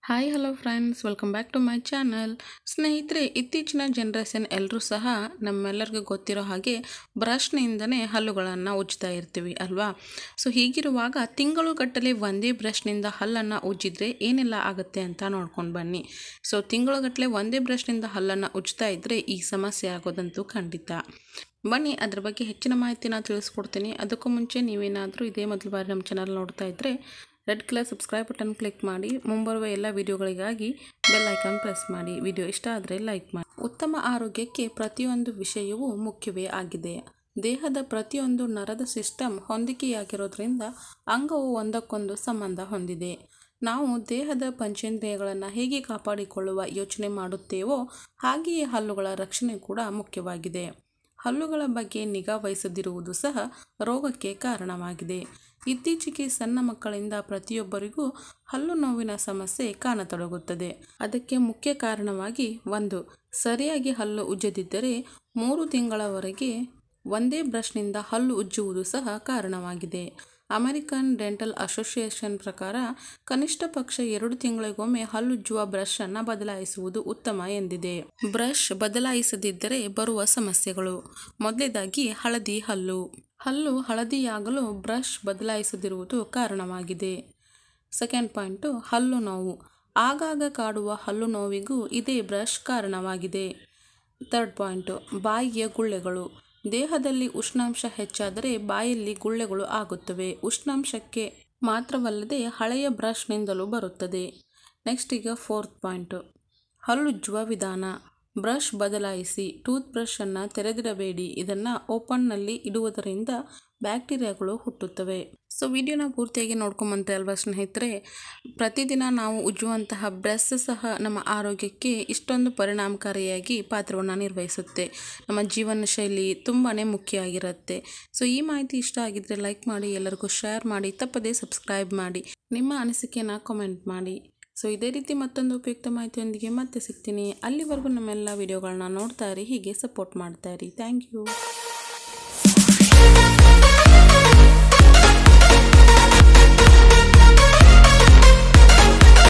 hi hello friends welcome back to my channel ಸ್ನೇಹಿತರೆ ಇತ್ತೀಚಿನ generation ಎಲ್ಲರೂ ಸಹ ನಮ್ಮೆಲ್ಲರಿಗೂ ಗೊತ್ತಿರೋ ಹಾಗೆ ಬ್ರಷ್ನಿಂದನೇ ಹಲ್ಲುಗಳನ್ನು ಉಜ್ಜ್ತಾ ಇರ್ತೀವಿ ಅಲ್ವಾ ಸೊ ಹೀಗಿರುವಾಗ ತಿಂಗಳುಗಟ್ಟಲೆ ಒಂದೇ ಬ್ರಷ್ನಿಂದ ಹಲ್ಲನ್ನು ಉಜ್ಜಿದ್ರೆ ಏನೆಲ್ಲ ಆಗುತ್ತೆ ಅಂತ ನೋಡ್ಕೊಂಡು ಬನ್ನಿ ಸೊ ತಿಂಗಳುಗಟ್ಟಲೆ ಒಂದೇ ಬ್ರಷ್ನಿಂದ ಹಲ್ಲನ್ನು ಉಜ್ಜ್ತಾ ಇದ್ದರೆ ಈ ಸಮಸ್ಯೆ ಆಗೋದಂತೂ ಖಂಡಿತ ಬನ್ನಿ ಅದ್ರ ಬಗ್ಗೆ ಹೆಚ್ಚಿನ ಮಾಹಿತಿನ ತಿಳಿಸ್ಕೊಡ್ತೀನಿ ಅದಕ್ಕೂ ಮುಂಚೆ ನೀವೇನಾದರೂ ಇದೇ ಮೊದಲ ಬಾರಿ ನಮ್ಮ ಚಾನಲ್ ನೋಡ್ತಾ ಇದ್ದರೆ red colour subscribe button click ಮಾಡಿ ಮುಂಬರುವ ಎಲ್ಲ ವಿಡಿಯೋಗಳಿಗಾಗಿ ಬೆಲ್ ಐಕಾನ್ ಪ್ರೆಸ್ ಮಾಡಿ ವಿಡಿಯೋ ಇಷ್ಟ ಆದರೆ ಲೈಕ್ ಮಾಡಿ ಉತ್ತಮ ಆರೋಗ್ಯಕ್ಕೆ ಪ್ರತಿಯೊಂದು ವಿಷಯವೂ ಮುಖ್ಯವೇ ಆಗಿದೆ ದೇಹದ ಪ್ರತಿಯೊಂದು ನರದ ಸಿಸ್ಟಮ್ ಹೊಂದಿಕೆಯಾಗಿರೋದ್ರಿಂದ ಅಂಗವು ಒಂದಕ್ಕೊಂದು ಸಂಬಂಧ ಹೊಂದಿದೆ ನಾವು ದೇಹದ ಪಂಚೇಂದ್ರಿಯಗಳನ್ನು ಹೇಗೆ ಕಾಪಾಡಿಕೊಳ್ಳುವ ಯೋಚನೆ ಮಾಡುತ್ತೇವೋ ಹಾಗೆಯೇ ಹಲ್ಲುಗಳ ರಕ್ಷಣೆ ಕೂಡ ಮುಖ್ಯವಾಗಿದೆ ಹಲ್ಲುಗಳ ಬಗ್ಗೆ ನಿಗಾ ವಹಿಸದಿರುವುದು ಸಹ ರೋಗಕ್ಕೆ ಕಾರಣವಾಗಿದೆ ಇತ್ತೀಚೆಗೆ ಸಣ್ಣ ಮಕ್ಕಳಿಂದ ಪ್ರತಿಯೊಬ್ಬರಿಗೂ ಹಲ್ಲು ನೋವಿನ ಸಮಸ್ಯೆ ಕಾಣತೊಡಗುತ್ತದೆ ಅದಕ್ಕೆ ಮುಖ್ಯ ಕಾರಣವಾಗಿ ಒಂದು ಸರಿಯಾಗಿ ಹಲ್ಲು ಉಜ್ಜದಿದ್ದರೆ ಮೂರು ತಿಂಗಳವರೆಗೆ ಒಂದೇ ಬ್ರಷ್ನಿಂದ ಹಲ್ಲು ಉಜ್ಜುವುದು ಸಹ ಕಾರಣವಾಗಿದೆ ಅಮೆರಿಕನ್ ಡೆಂಟಲ್ ಅಸೋಸಿಯೇಷನ್ ಪ್ರಕಾರ ಕನಿಷ್ಠ ಪಕ್ಷ ಎರಡು ತಿಂಗಳಿಗೊಮ್ಮೆ ಹಲ್ಲುಜ್ಜುವ ಬ್ರಷ್ ಅನ್ನು ಬದಲಾಯಿಸುವುದು ಉತ್ತಮ ಎಂದಿದೆ ಬ್ರಷ್ ಬದಲಾಯಿಸದಿದ್ದರೆ ಬರುವ ಸಮಸ್ಯೆಗಳು ಮೊದಲೇದಾಗಿ ಹಳದಿ ಹಲ್ಲು ಹಲ್ಲು ಹಳದಿಯಾಗಲು ಬ್ರಷ್ ಬದಲಾಯಿಸದಿರುವುದು ಕಾರಣವಾಗಿದೆ ಸೆಕೆಂಡ್ ಪಾಯಿಂಟು ಹಲ್ಲು ನೋವು ಆಗಾಗ ಕಾಡುವ ಹಲ್ಲು ನೋವಿಗೂ ಇದೇ ಬ್ರಷ್ ಕಾರಣವಾಗಿದೆ ಥರ್ಡ್ ಪಾಯಿಂಟು ಬಾಯಿಯ ಗುಳ್ಳೆಗಳು ದೇಹದಲ್ಲಿ ಉಷ್ಣಾಂಶ ಹೆಚ್ಚಾದರೆ ಬಾಯಲ್ಲಿ ಗುಳ್ಳೆಗಳು ಆಗುತ್ತವೆ ಉಷ್ಣಾಂಶಕ್ಕೆ ಮಾತ್ರವಲ್ಲದೆ ಹಳೆಯ ಬ್ರಷ್ನಿಂದಲೂ ಬರುತ್ತದೆ ನೆಕ್ಸ್ಟ್ ಈಗ ಫೋರ್ತ್ ಪಾಯಿಂಟು ಹಲ್ಲುಜ್ಜುವ ವಿಧಾನ ಬ್ರಷ್ ಬದಲಾಯಿಸಿ ಟೂತ್ ಬ್ರಷನ್ನು ತೆರೆದಿಡಬೇಡಿ ಇದನ್ನು ಓಪನ್ನಲ್ಲಿ ಇಡುವುದರಿಂದ ಬ್ಯಾಕ್ಟೀರಿಯಾಗಳು ಹುಟ್ಟುತ್ತವೆ ಸೊ ವಿಡಿಯೋನ ಪೂರ್ತಿಯಾಗಿ ನೋಡ್ಕೊಂಬಂತೆ ಅಲ್ವಾ ಸ್ನೇಹಿತರೆ ಪ್ರತಿದಿನ ನಾವು ಉಜ್ಜುವಂತಹ ಬ್ರಷ್ ಸಹ ನಮ್ಮ ಆರೋಗ್ಯಕ್ಕೆ ಇಷ್ಟೊಂದು ಪರಿಣಾಮಕಾರಿಯಾಗಿ ಪಾತ್ರವನ್ನು ನಿರ್ವಹಿಸುತ್ತೆ ನಮ್ಮ ಜೀವನ ಶೈಲಿ ತುಂಬಾ ಮುಖ್ಯ ಆಗಿರುತ್ತೆ ಸೊ ಈ ಮಾಹಿತಿ ಇಷ್ಟ ಆಗಿದ್ದರೆ ಲೈಕ್ ಮಾಡಿ ಎಲ್ಲರಿಗೂ ಶೇರ್ ಮಾಡಿ ತಪ್ಪದೇ ಸಬ್ಸ್ಕ್ರೈಬ್ ಮಾಡಿ ನಿಮ್ಮ ಅನಿಸಿಕೆನ ಕಾಮೆಂಟ್ ಮಾಡಿ ಸೊ ಇದೇ ರೀತಿ ಮತ್ತೊಂದು ಉಪಯುಕ್ತ ಮಾಹಿತಿಯೊಂದಿಗೆ ಮತ್ತೆ ಸಿಗ್ತೀನಿ ಅಲ್ಲಿವರೆಗೂ ನಮ್ಮೆಲ್ಲ ವಿಡಿಯೋಗಳನ್ನ ನೋಡ್ತಾ ಇರಿ ಹೀಗೆ ಸಪೋರ್ಟ್ ಮಾಡ್ತಾ ಇರಿ ಥ್ಯಾಂಕ್ ಯು